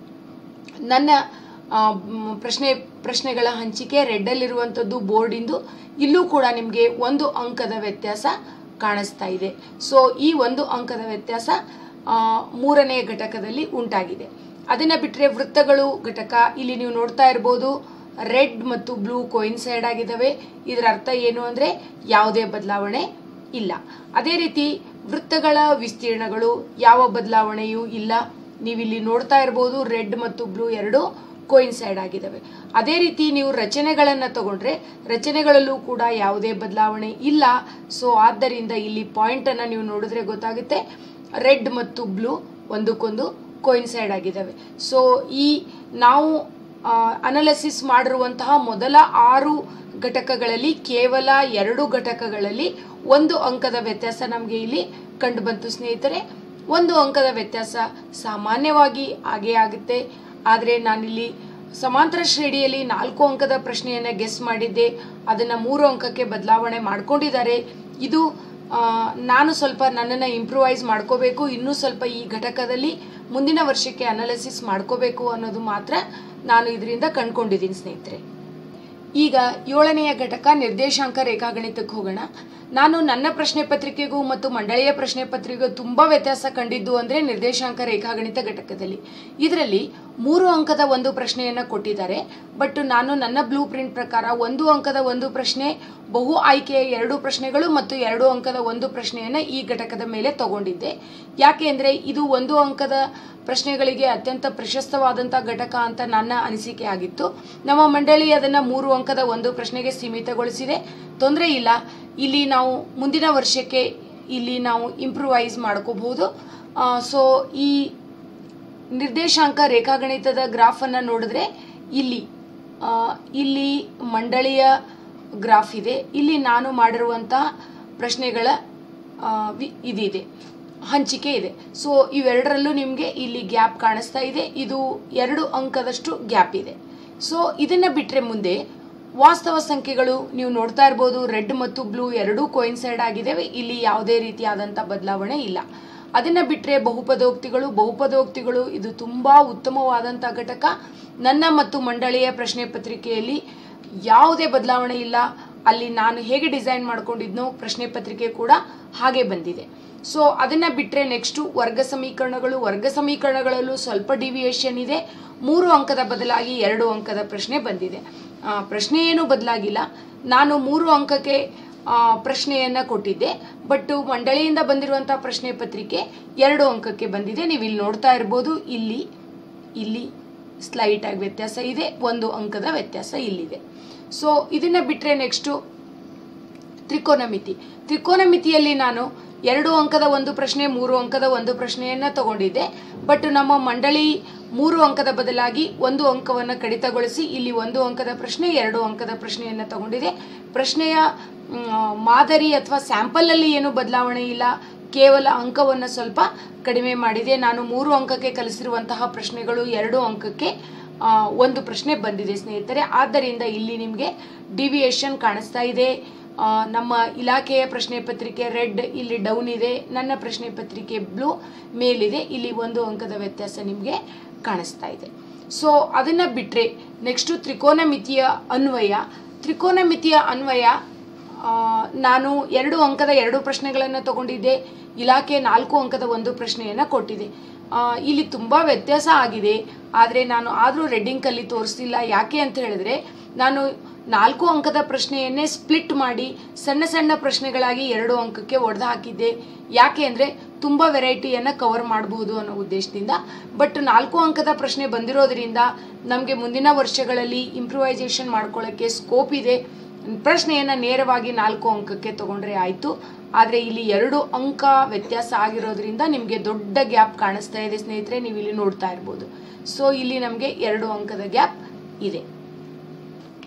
ನನ್ನ ಆ, ಮ್, ಪ್ರಶ್ನೆ ಪ್ರಶ್ನೆಗಳ ಹಂಚಿಕೆ ರೆಡ್ಡಲ್ಲಿರುವಂಥದ್ದು ಬೋರ್ಡಿಂದು ಇಲ್ಲೂ ಕೂಡ ನಿಮಗೆ ಒಂದು ಅಂಕದ ವ್ಯತ್ಯಾಸ ಕಾಣಿಸ್ತಾ ಇದೆ ಸೊ ಈ ಒಂದು ಅಂಕದ ವ್ಯತ್ಯಾಸ ಆ, ಮೂರನೇ ಘಟಕದಲ್ಲಿ ಉಂಟಾಗಿದೆ ಅದನ್ನು ಬಿಟ್ಟರೆ ವೃತ್ತಗಳು ಘಟಕ ಇಲ್ಲಿ ನೀವು ನೋಡ್ತಾ ಇರ್ಬೋದು ರೆಡ್ ಮತ್ತು ಬ್ಲೂ ಕೋಯಿನ್ಸೈಡ್ ಆಗಿದ್ದಾವೆ ಇದರ ಅರ್ಥ ಏನು ಅಂದರೆ ಯಾವುದೇ ಬದಲಾವಣೆ ಇಲ್ಲ ಅದೇ ರೀತಿ ವೃತ್ತಗಳ ವಿಸ್ತೀರ್ಣಗಳು ಯಾವ ಬದಲಾವಣೆಯೂ ಇಲ್ಲ ನೀವಿಲ್ಲಿ ನೋಡ್ತಾ ಇರ್ಬೋದು ರೆಡ್ ಮತ್ತು ಬ್ಲೂ ಎರಡು ಕೋಯಿನ್ಸೈಡ್ ಆಗಿದ್ದಾವೆ ಅದೇ ರೀತಿ ನೀವು ರಚನೆಗಳನ್ನು ತಗೊಂಡ್ರೆ ರಚನೆಗಳಲ್ಲೂ ಕೂಡ ಯಾವುದೇ ಬದಲಾವಣೆ ಇಲ್ಲ ಸೊ ಆದ್ದರಿಂದ ಇಲ್ಲಿ ಪಾಯಿಂಟನ್ನು ನೀವು ನೋಡಿದ್ರೆ ಗೊತ್ತಾಗುತ್ತೆ ರೆಡ್ ಮತ್ತು ಬ್ಲೂ ಒಂದಕ್ಕೊಂದು ಕೋಯಿನ್ಸೈಡ್ ಆಗಿದ್ದಾವೆ ಸೊ ಈ ನಾವು ಅನಲಿಸಿಸ್ ಮಾಡಿರುವಂತಹ ಮೊದಲ ಆರು ಘಟಕಗಳಲ್ಲಿ ಕೇವಲ ಎರಡು ಘಟಕಗಳಲ್ಲಿ ಒಂದು ಅಂಕದ ವ್ಯತ್ಯಾಸ ನಮಗೆ ಇಲ್ಲಿ ಕಂಡು ಬಂತು ಸ್ನೇಹಿತರೆ ಒಂದು ಅಂಕದ ವ್ಯತ್ಯಾಸ ಸಾಮಾನ್ಯವಾಗಿ ಹಾಗೇ ಆಗುತ್ತೆ ಆದರೆ ನಾನಿಲ್ಲಿ ಸಮಾಂತರ ಶ್ರೇಣಿಯಲ್ಲಿ ನಾಲ್ಕು ಅಂಕದ ಪ್ರಶ್ನೆಯನ್ನು ಗೆಸ್ ಮಾಡಿದ್ದೆ ಅದನ್ನು ಮೂರು ಅಂಕಕ್ಕೆ ಬದಲಾವಣೆ ಮಾಡ್ಕೊಂಡಿದ್ದಾರೆ ಇದು ಆ, ನಾನು ಸ್ವಲ್ಪ ನನ್ನನ್ನು ಇಂಪ್ರೂವೈಸ್ ಮಾಡ್ಕೋಬೇಕು ಇನ್ನೂ ಸ್ವಲ್ಪ ಈ ಘಟಕದಲ್ಲಿ ಮುಂದಿನ ವರ್ಷಕ್ಕೆ ಅನಾಲಿಸಿಸ್ ಮಾಡ್ಕೋಬೇಕು ಅನ್ನೋದು ಮಾತ್ರ ನಾನು ಇದರಿಂದ ಕಂಡ್ಕೊಂಡಿದ್ದೀನಿ ಸ್ನೇಹಿತರೆ ಈಗ ಏಳನೆಯ ಘಟಕ ನಿರ್ದೇಶಾಂಕ ರೇಖಾಗಣಿತಕ್ಕೆ ಹೋಗೋಣ ನಾನು ನನ್ನ ಪ್ರಶ್ನೆ ಪತ್ರಿಕೆಗೂ ಮತ್ತು ಮಂಡಳಿಯ ಪ್ರಶ್ನೆ ಪತ್ರಿಕೆಗೂ ತುಂಬ ವ್ಯತ್ಯಾಸ ಕಂಡಿದ್ದು ಅಂದರೆ ನಿರ್ದೇಶಾಂಕ ರೇಖಾಗಣಿತ ಘಟಕದಲ್ಲಿ ಇದರಲ್ಲಿ ಮೂರು ಅಂಕದ ಒಂದು ಪ್ರಶ್ನೆಯನ್ನು ಕೊಟ್ಟಿದ್ದಾರೆ ಬಟ್ ನಾನು ನನ್ನ ಬ್ಲೂ ಪ್ರಿಂಟ್ ಪ್ರಕಾರ ಒಂದು ಅಂಕದ ಒಂದು ಪ್ರಶ್ನೆ ಬಹು ಆಯ್ಕೆಯ ಎರಡು ಪ್ರಶ್ನೆಗಳು ಮತ್ತು ಎರಡು ಅಂಕದ ಒಂದು ಪ್ರಶ್ನೆಯನ್ನು ಈ ಘಟಕದ ಮೇಲೆ ತಗೊಂಡಿದ್ದೆ ಯಾಕೆ ಅಂದರೆ ಇದು ಒಂದು ಅಂಕದ ಪ್ರಶ್ನೆಗಳಿಗೆ ಅತ್ಯಂತ ಪ್ರಶಸ್ತವಾದಂಥ ಘಟಕ ಅಂತ ನನ್ನ ಅನಿಸಿಕೆ ಆಗಿತ್ತು ನಮ್ಮ ಮಂಡಳಿ ಅದನ್ನು ಮೂರು ಅಂಕದ ಒಂದು ಪ್ರಶ್ನೆಗೆ ಸೀಮಿತಗೊಳಿಸಿದೆ ತೊಂದರೆ ಇಲ್ಲ ಇಲ್ಲಿ ನಾವು ಮುಂದಿನ ವರ್ಷಕ್ಕೆ ಇಲ್ಲಿ ನಾವು ಇಂಪ್ರೂವೈಸ್ ಮಾಡ್ಕೋಬಹುದು ಸೊ ಈ ನಿರ್ದೇಶಾಂಕ ರೇಖಾಗಣಿತದ ಗ್ರಾಫನ್ನು ನೋಡಿದ್ರೆ ಇಲ್ಲಿ ಆ, ಇಲ್ಲಿ ಮಂಡಳಿಯ ಗ್ರಾಫ್ ಇದೆ ಇಲ್ಲಿ ನಾನು ಮಾಡಿರುವಂತಹ ಪ್ರಶ್ನೆಗಳ ಆ, ವಿ- ಇದಿದೆ ಹಂಚಿಕೆ ಇದೆ ಸೊ ಇವೆರಡರಲ್ಲೂ ನಿಮಗೆ ಇಲ್ಲಿ ಗ್ಯಾಪ್ ಕಾಣಿಸ್ತಾ ಇದೆ ಇದು ಎರಡು ಅಂಕದಷ್ಟು ಗ್ಯಾಪ್ ಇದೆ ಸೊ ಇದನ್ನು ಬಿಟ್ಟರೆ ಮುಂದೆ ವಾಸ್ತವ ಸಂಖ್ಯೆಗಳು ನೀವು ನೋಡ್ತಾ ಇರ್ಬೋದು ರೆಡ್ ಮತ್ತು ಬ್ಲೂ ಎರಡೂ ಕೋಯಿನ್ಸೈಡ್ ಆಗಿದ್ದಾವೆ ಇಲ್ಲಿ ಯಾವುದೇ ರೀತಿಯಾದಂಥ ಬದಲಾವಣೆ ಇಲ್ಲ ಅದನ್ನು ಬಿಟ್ಟರೆ ಬಹುಪದೋಕ್ತಿಗಳು ಬಹುಪದೋಕ್ತಿಗಳು ಇದು ತುಂಬ ಉತ್ತಮವಾದಂಥ ಘಟಕ ನನ್ನ ಮತ್ತು ಮಂಡಳಿಯ ಪ್ರಶ್ನೆ ಪತ್ರಿಕೆಯಲ್ಲಿ ಯಾವುದೇ ಬದಲಾವಣೆ ಇಲ್ಲ ಅಲ್ಲಿ ನಾನು ಹೇಗೆ ಡಿಸೈನ್ ಮಾಡ್ಕೊಂಡಿದ್ನೋ ಪ್ರಶ್ನೆ ಪತ್ರಿಕೆ ಕೂಡ ಹಾಗೆ ಬಂದಿದೆ ಸೊ ಅದನ್ನು ಬಿಟ್ಟರೆ ನೆಕ್ಸ್ಟು ವರ್ಗ ಸಮೀಕರಣಗಳು ವರ್ಗ ಸಮೀಕರಣಗಳಲ್ಲೂ ಸ್ವಲ್ಪ ಡಿವಿಯೇಷನ್ ಇದೆ ಮೂರು ಅಂಕದ ಬದಲಾಗಿ ಎರಡು ಅಂಕದ ಪ್ರಶ್ನೆ ಬಂದಿದೆ ಆ, ಪ್ರಶ್ನೆ ಏನೂ ಬದಲಾಗಿಲ್ಲ ನಾನು ಮೂರು ಅಂಕಕ್ಕೆ ಆ, ಪ್ರಶ್ನೆಯನ್ನು ಕೊಟ್ಟಿದ್ದೆ ಬಟ್ ಮಂಡಳಿಯಿಂದ ಬಂದಿರುವಂಥ ಪ್ರಶ್ನೆ ಪತ್ರಿಕೆ ಎರಡು ಅಂಕಕ್ಕೆ ಬಂದಿದೆ ನೀವು ಇಲ್ಲಿ ನೋಡ್ತಾ ಇರ್ಬೋದು ಇಲ್ಲಿ ಇಲ್ಲಿ ಸ್ಲೈಟ್ ಆಗಿ ವ್ಯತ್ಯಾಸ ಇದೆ ಒಂದು ಅಂಕದ ವ್ಯತ್ಯಾಸ ಇಲ್ಲಿದೆ ಸೊ ಇದನ್ನು ಬಿಟ್ಟರೆ ನೆಕ್ಸ್ಟು ತ್ರಿಕೋನಮಿತಿ ತ್ರಿಕೋನಮಿತಿಯಲ್ಲಿ ನಾನು ಎರಡು ಅಂಕದ ಒಂದು ಪ್ರಶ್ನೆ ಮೂರು ಅಂಕದ ಒಂದು ಪ್ರಶ್ನೆಯನ್ನು ತಗೊಂಡಿದ್ದೆ ಬಟ್ ನಮ್ಮ ಮಂಡಳಿ ಮೂರು ಅಂಕದ ಬದಲಾಗಿ ಒಂದು ಅಂಕವನ್ನು ಕಡಿತಗೊಳಿಸಿ ಇಲ್ಲಿ ಒಂದು ಅಂಕದ ಪ್ರಶ್ನೆ ಎರಡು ಅಂಕದ ಪ್ರಶ್ನೆಯನ್ನು ತಗೊಂಡಿದೆ ಪ್ರಶ್ನೆಯ ಮ್, ಮಾದರಿ ಅಥವಾ ಸ್ಯಾಂಪಲಲ್ಲಿ ಏನು ಬದಲಾವಣೆ ಇಲ್ಲ ಕೇವಲ ಅಂಕವನ್ನು ಸ್ವಲ್ಪ ಕಡಿಮೆ ಮಾಡಿದೆ ನಾನು ಮೂರು ಅಂಕಕ್ಕೆ ಕಲಿಸಿರುವಂತಹ ಪ್ರಶ್ನೆಗಳು ಎರಡು ಅಂಕಕ್ಕೆ ಆ, ಒಂದು ಪ್ರಶ್ನೆ ಬಂದಿದೆ ಸ್ನೇಹಿತರೆ ಆದ್ದರಿಂದ ಇಲ್ಲಿ ನಿಮಗೆ ಡಿವಿಯೇಷನ್ ಕಾಣಿಸ್ತಾ ಇದೆ ಆ, ನಮ್ಮ ಇಲಾಖೆಯ ಪ್ರಶ್ನೆ ಪತ್ರಿಕೆ ರೆಡ್ ಇಲ್ಲಿ ಡೌನ್ ಇದೆ ನನ್ನ ಪ್ರಶ್ನೆ ಪತ್ರಿಕೆ ಬ್ಲೂ ಮೇಲಿದೆ ಇಲ್ಲಿ ಒಂದು ಅಂಕದ ವ್ಯತ್ಯಾಸ ನಿಮಗೆ ಕಾಣಿಸ್ತಾ ಇದೆ ಸೊ ಅದನ್ನು ಬಿಟ್ಟರೆ ನೆಕ್ಸ್ಟು ತ್ರಿಕೋನಮಿತಿಯ ಅನ್ವಯ ತ್ರಿಕೋನಮಿತಿಯ ಅನ್ವಯ ಆ, ನಾನು ಎರಡು ಅಂಕದ ಎರಡು ಪ್ರಶ್ನೆಗಳನ್ನು ತಗೊಂಡಿದ್ದೆ ಇಲಾಖೆ ನಾಲ್ಕು ಅಂಕದ ಒಂದು ಪ್ರಶ್ನೆಯನ್ನು ಕೊಟ್ಟಿದೆ ಆ, ಇಲ್ಲಿ ತುಂಬ ವ್ಯತ್ಯಾಸ ಆಗಿದೆ ಆದರೆ ನಾನು ಆದರೂ ರೆಡ್ಡಿಂಕಲ್ಲಿ ತೋರಿಸ್ತಿಲ್ಲ ಯಾಕೆ ಅಂತ ಹೇಳಿದ್ರೆ ನಾನು ನಾಲ್ಕು ಅಂಕದ ಪ್ರಶ್ನೆಯನ್ನೇ ಸ್ಪ್ಲಿಟ್ ಮಾಡಿ ಸಣ್ಣ ಸಣ್ಣ ಪ್ರಶ್ನೆಗಳಾಗಿ ಎರಡು ಅಂಕಕ್ಕೆ ಒಡೆದು ಹಾಕಿದ್ದೆ ಯಾಕೆ ಅಂದರೆ ತುಂಬ ವೆರೈಟಿಯನ್ನು ಕವರ್ ಮಾಡಬಹುದು ಅನ್ನೋ ಉದ್ದೇಶದಿಂದ ಬಟ್ ನಾಲ್ಕು ಅಂಕದ ಪ್ರಶ್ನೆ ಬಂದಿರೋದ್ರಿಂದ ನಮಗೆ ಮುಂದಿನ ವರ್ಷಗಳಲ್ಲಿ ಇಂಪ್ರೂವೈಸೇಷನ್ ಮಾಡ್ಕೊಳ್ಳೋಕ್ಕೆ ಸ್ಕೋಪ್ ಇದೆ ಪ್ರಶ್ನೆಯನ್ನು ನೇರವಾಗಿ ನಾಲ್ಕು ಅಂಕಕ್ಕೆ ತಗೊಂಡ್ರೆ ಆಯಿತು ಆದರೆ ಇಲ್ಲಿ ಎರಡು ಅಂಕ ವ್ಯತ್ಯಾಸ ಆಗಿರೋದ್ರಿಂದ ನಿಮಗೆ ದೊಡ್ಡ ಗ್ಯಾಪ್ ಕಾಣಿಸ್ತಾ ಇದೆ ಸ್ನೇಹಿತರೆ ನೀವು ಇಲ್ಲಿ ನೋಡ್ತಾ ಇರ್ಬೋದು ಸೊ ಇಲ್ಲಿ ನಮಗೆ ಎರಡು ಅಂಕದ ಗ್ಯಾಪ್ ಇದೆ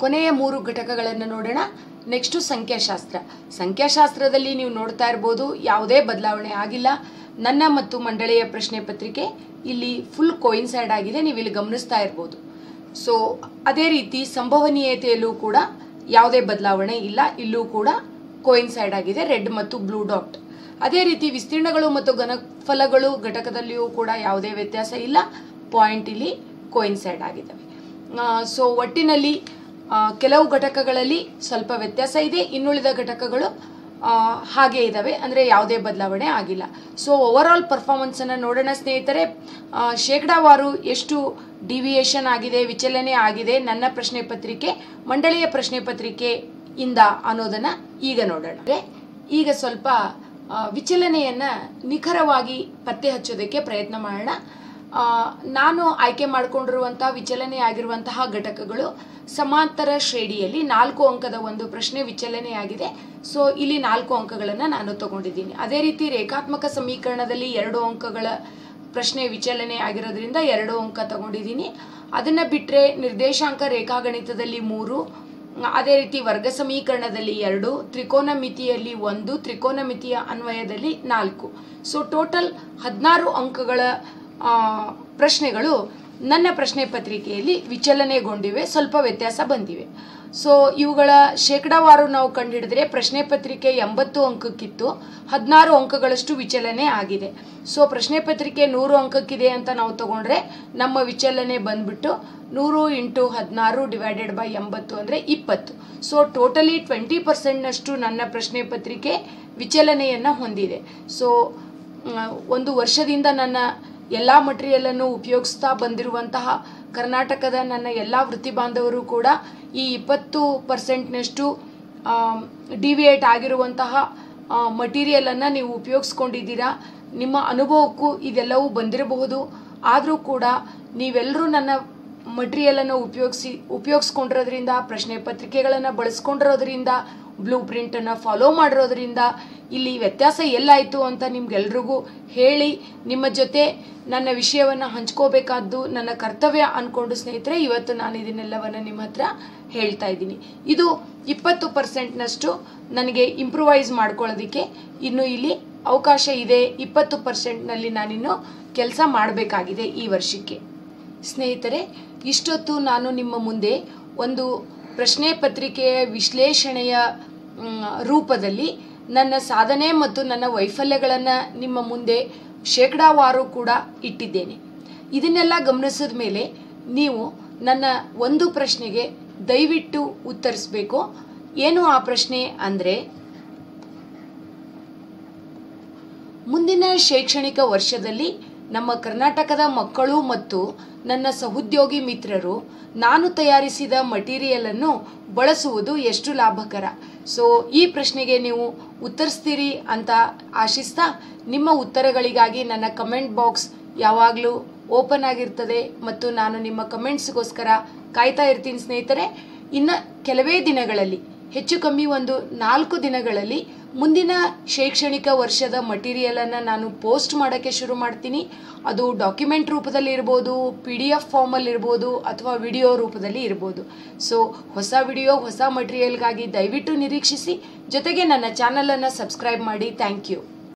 ಕೊನೆಯ ಮೂರು ಘಟಕಗಳನ್ನು ನೋಡೋಣ ನೆಕ್ಸ್ಟು ಸಂಖ್ಯಾಶಾಸ್ತ್ರ ಸಂಖ್ಯಾಶಾಸ್ತ್ರದಲ್ಲಿ ನೀವು ನೋಡ್ತಾ ಇರ್ಬೋದು ಯಾವುದೇ ಬದಲಾವಣೆ ಆಗಿಲ್ಲ ನನ್ನ ಮತ್ತು ಮಂಡಳಿಯ ಪ್ರಶ್ನೆ ಪತ್ರಿಕೆ ಇಲ್ಲಿ ಫುಲ್ ಕೋಯಿನ್ಸೈಡ್ ಆಗಿದೆ ನೀವು ಇಲ್ಲಿ ಗಮನಿಸ್ತಾ ಇರ್ಬೋದು ಸೊ ಅದೇ ರೀತಿ ಸಂಭವನೀಯತೆಯಲ್ಲೂ ಕೂಡ ಯಾವುದೇ ಬದಲಾವಣೆ ಇಲ್ಲ ಇಲ್ಲೂ ಕೂಡ ಕೋಯಿನ್ಸೈಡ್ ಆಗಿದೆ ರೆಡ್ ಮತ್ತು ಬ್ಲೂ ಡಾಟ್ ಅದೇ ರೀತಿ ವಿಸ್ತೀರ್ಣಗಳು ಮತ್ತು ಘನಫಲಗಳು ಘಟಕದಲ್ಲಿಯೂ ಕೂಡ ಯಾವುದೇ ವ್ಯತ್ಯಾಸ ಇಲ್ಲ ಪಾಯಿಂಟ್ ಇಲ್ಲಿ ಕೋಯಿನ್ಸೈಡ್ ಆಗಿದ್ದಾವೆ ಸೊ ಒಟ್ಟಿನಲ್ಲಿ ಆ, ಕೆಲವು ಘಟಕಗಳಲ್ಲಿ ಸ್ವಲ್ಪ ವ್ಯತ್ಯಾಸ ಇದೆ ಇನ್ನುಳಿದ ಘಟಕಗಳು ಆ, ಹಾಗೆ ಇದ್ದಾವೆ ಅಂದರೆ ಯಾವುದೇ ಬದಲಾವಣೆ ಆಗಿಲ್ಲ ಸೊ ಓವರ್ ಆಲ್ ಪರ್ಫಾರ್ಮೆನ್ಸನ್ನು ನೋಡೋಣ ಸ್ನೇಹಿತರೆ ಆ, ಶೇಕಡಾವಾರು ಎಷ್ಟು ಡಿವಿಯೇಷನ್ ಆಗಿದೆ ವಿಚಲನೆ ಆಗಿದೆ ನನ್ನ ಪ್ರಶ್ನೆ ಪತ್ರಿಕೆ ಮಂಡಳಿಯ ಪ್ರಶ್ನೆ ಪತ್ರಿಕೆಯಿಂದ ಅನ್ನೋದನ್ನು ಈಗ ನೋಡೋಣ ಅಂದ್ರೆ ಈಗ ಸ್ವಲ್ಪ ಆ, ವಿಚಲನೆಯನ್ನ ನಿಖರವಾಗಿ ಪತ್ತೆ ಹಚ್ಚೋದಕ್ಕೆ ಪ್ರಯತ್ನ ಮಾಡೋಣ ಆ, ನಾನು ಆಯ್ಕೆ ಮಾಡಿಕೊಂಡಿರುವಂತಹ ವಿಚಲನೆ ಆಗಿರುವಂತಹ ಘಟಕಗಳು ಸಮಾಂತರ ಶ್ರೇಣಿಯಲ್ಲಿ ನಾಲ್ಕು ಅಂಕದ ಒಂದು ಪ್ರಶ್ನೆ ವಿಚಲನೆಯಾಗಿದೆ ಸೊ ಇಲ್ಲಿ ನಾಲ್ಕು ಅಂಕಗಳನ್ನು ನಾನು ತಗೊಂಡಿದ್ದೀನಿ ಅದೇ ರೀತಿ ರೇಖಾತ್ಮಕ ಸಮೀಕರಣದಲ್ಲಿ ಎರಡು ಅಂಕಗಳ ಪ್ರಶ್ನೆ ವಿಚಲನೆ ಆಗಿರೋದ್ರಿಂದ ಎರಡು ಅಂಕ ತಗೊಂಡಿದ್ದೀನಿ ಅದನ್ನು ಬಿಟ್ಟರೆ ನಿರ್ದೇಶಾಂಕ ರೇಖಾಗಣಿತದಲ್ಲಿ ಮೂರು ಅದೇ ರೀತಿ ವರ್ಗ ಸಮೀಕರಣದಲ್ಲಿ ಎರಡು ತ್ರಿಕೋನ ಮಿತಿಯಲ್ಲಿ ಒಂದು ತ್ರಿಕೋನ ಮಿತಿಯ ಅನ್ವಯದಲ್ಲಿ ನಾಲ್ಕು ಸೊ ಟೋಟಲ್ ಹದಿನಾರು ಅಂಕಗಳ ಆ, ಪ್ರಶ್ನೆಗಳು ನನ್ನ ಪ್ರಶ್ನೆ ಪತ್ರಿಕೆಯಲ್ಲಿ ವಿಚಲನೆಗೊಂಡಿವೆ ಸ್ವಲ್ಪ ವ್ಯತ್ಯಾಸ ಬಂದಿವೆ ಸೊ ಇವುಗಳ ಶೇಕಡಾವಾರು ನಾವು ಕಂಡುಹಿಡಿದ್ರೆ ಪ್ರಶ್ನೆ ಪತ್ರಿಕೆ ಎಂಬತ್ತು ಅಂಕಕ್ಕಿತ್ತು ಹದಿನಾರು ಅಂಕಗಳಷ್ಟು ವಿಚಲನೆ ಆಗಿದೆ ಸೊ ಪ್ರಶ್ನೆ ಪತ್ರಿಕೆ ನೂರು ಅಂಕಕ್ಕಿದೆ ಅಂತ ನಾವು ತಗೊಂಡ್ರೆ ನಮ್ಮ ವಿಚಲನೆ ಬಂದ್ಬಿಟ್ಟು ನೂರು ಇಂಟು ಹದಿನಾರು ಡಿವೈಡೆಡ್ ಬೈ ಎಂಬತ್ತು ಅಂದರೆ ಇಪ್ಪತ್ತು ಸೊ ಟೋಟಲಿ ಟ್ವೆಂಟಿ ಪರ್ಸೆಂಟ್ನಷ್ಟು ನನ್ನ ಪ್ರಶ್ನೆ ಪತ್ರಿಕೆ ವಿಚಲನೆಯನ್ನು ಹೊಂದಿದೆ ಸೊ ಒಂದು ವರ್ಷದಿಂದ ನನ್ನ ಎಲ್ಲ ಮಟೀರಿಯಲನ್ನು ಉಪಯೋಗಿಸ್ತಾ ಬಂದಿರುವಂತಹ ಕರ್ನಾಟಕದ ನನ್ನ ಎಲ್ಲ ವೃತ್ತಿ ಬಾಂಧವರು ಕೂಡ ಈ ಇಪ್ಪತ್ತು ಪರ್ಸೆಂಟ್ನಷ್ಟು ಡಿವಿಯೇಟ್ ಆಗಿರುವಂತಹ ಮಟೀರಿಯಲನ್ನು ನೀವು ಉಪಯೋಗಿಸ್ಕೊಂಡಿದ್ದೀರಾ ನಿಮ್ಮ ಅನುಭವಕ್ಕೂ ಇದೆಲ್ಲವೂ ಬಂದಿರಬಹುದು ಆದರೂ ಕೂಡ ನೀವೆಲ್ಲರೂ ನನ್ನ ಮಟೀರಿಯಲನ್ನು ಉಪಯೋಗಿಸಿ ಉಪಯೋಗಿಸ್ಕೊಂಡಿರೋದ್ರಿಂದ ಪ್ರಶ್ನೆ ಪತ್ರಿಕೆಗಳನ್ನು ಬಳಸ್ಕೊಂಡಿರೋದ್ರಿಂದ ಬ್ಲೂ ಪ್ರಿಂಟನ್ನು ಫಾಲೋ ಮಾಡಿರೋದ್ರಿಂದ ಇಲ್ಲಿ ವ್ಯತ್ಯಾಸ ಎಲ್ಲಾಯಿತು ಅಂತ ನಿಮ್ಗೆಲ್ರಿಗೂ ಹೇಳಿ ನಿಮ್ಮ ಜೊತೆ ನನ್ನ ವಿಷಯವನ್ನು ಹಂಚ್ಕೋಬೇಕಾದ್ದು ನನ್ನ ಕರ್ತವ್ಯ ಅಂದ್ಕೊಂಡು ಸ್ನೇಹಿತರೆ ಇವತ್ತು ನಾನು ಇದನ್ನೆಲ್ಲವನ್ನು ನಿಮ್ಮ ಹತ್ರ ಹೇಳ್ತಾ ಇದ್ದೀನಿ ಇದು ಇಪ್ಪತ್ತು ಪರ್ಸೆಂಟ್ನಷ್ಟು ನನಗೆ ಇಂಪ್ರೂವೈಸ್ ಮಾಡ್ಕೊಳ್ಳೋದಕ್ಕೆ ಇನ್ನು ಇಲ್ಲಿ ಅವಕಾಶ ಇದೆ ಇಪ್ಪತ್ತು ಪರ್ಸೆಂಟ್ನಲ್ಲಿ ನಾನಿನ್ನು ಕೆಲಸ ಮಾಡಬೇಕಾಗಿದೆ ಈ ವರ್ಷಕ್ಕೆ ಸ್ನೇಹಿತರೆ ಇಷ್ಟೊತ್ತು ನಾನು ನಿಮ್ಮ ಮುಂದೆ ಒಂದು ಪ್ರಶ್ನೆ ಪತ್ರಿಕೆಯ ವಿಶ್ಲೇಷಣೆಯ ಮ್, ರೂಪದಲ್ಲಿ ನನ್ನ ಸಾಧನೆ ಮತ್ತು ನನ್ನ ವೈಫಲ್ಯಗಳನ್ನು ನಿಮ್ಮ ಮುಂದೆ ಶೇಕಡಾವಾರು ಕೂಡ ಇಟ್ಟಿದ್ದೇನೆ ಇದನ್ನೆಲ್ಲ ಗಮನಿಸಿದ ಮೇಲೆ ನೀವು ನನ್ನ ಒಂದು ಪ್ರಶ್ನೆಗೆ ದಯವಿಟ್ಟು ಉತ್ತರಿಸಬೇಕು ಏನು ಆ ಪ್ರಶ್ನೆ ಅಂದರೆ ಮುಂದಿನ ಶೈಕ್ಷಣಿಕ ವರ್ಷದಲ್ಲಿ ನಮ್ಮ ಕರ್ನಾಟಕದ ಮಕ್ಕಳು ಮತ್ತು ನನ್ನ ಸಹೋದ್ಯೋಗಿ ಮಿತ್ರರು ನಾನು ತಯಾರಿಸಿದ ಮಟೀರಿಯಲನ್ನು ಬಳಸುವುದು ಎಷ್ಟು ಲಾಭಕರ ಸೊ ಈ ಪ್ರಶ್ನೆಗೆ ನೀವು ಉತ್ತರಿಸ್ತೀರಿ ಅಂತ ಆಶಿಸ್ತಾ ನಿಮ್ಮ ಉತ್ತರಗಳಿಗಾಗಿ ನನ್ನ ಕಮೆಂಟ್ ಬಾಕ್ಸ್ ಯಾವಾಗಲೂ ಓಪನ್ ಆಗಿರ್ತದೆ ಮತ್ತು ನಾನು ನಿಮ್ಮ ಕಮೆಂಟ್ಸ್ಗೋಸ್ಕರ ಕಾಯ್ತಾ ಇರ್ತೀನಿ ಸ್ನೇಹಿತರೆ ಇನ್ನು ಕೆಲವೇ ದಿನಗಳಲ್ಲಿ ಹೆಚ್ಚು ಕಮ್ಮಿ ಒಂದು ನಾಲ್ಕು ದಿನಗಳಲ್ಲಿ ಮುಂದಿನ ಶೈಕ್ಷಣಿಕ ವರ್ಷದ ಮಟೀರಿಯಲನ್ನು ನಾನು ಪೋಸ್ಟ್ ಮಾಡೋಕ್ಕೆ ಶುರು ಮಾಡ್ತೀನಿ ಅದು ಡಾಕ್ಯುಮೆಂಟ್ ರೂಪದಲ್ಲಿ ಇರ್ಬೋದು ಪಿ ಡಿ ಎಫ್ ಫಾರ್ಮಲ್ಲಿ ಇರ್ಬೋದು ಅಥವಾ ವಿಡಿಯೋ ರೂಪದಲ್ಲಿ ಇರ್ಬೋದು ಸೊ ಹೊಸ ವಿಡಿಯೋ ಹೊಸ ಮಟೀರಿಯಲ್ಗಾಗಿ ದಯವಿಟ್ಟು ನಿರೀಕ್ಷಿಸಿ ಜೊತೆಗೆ ನನ್ನ ಚಾನಲನ್ನು ಸಬ್ಸ್ಕ್ರೈಬ್ ಮಾಡಿ ಥ್ಯಾಂಕ್ ಯು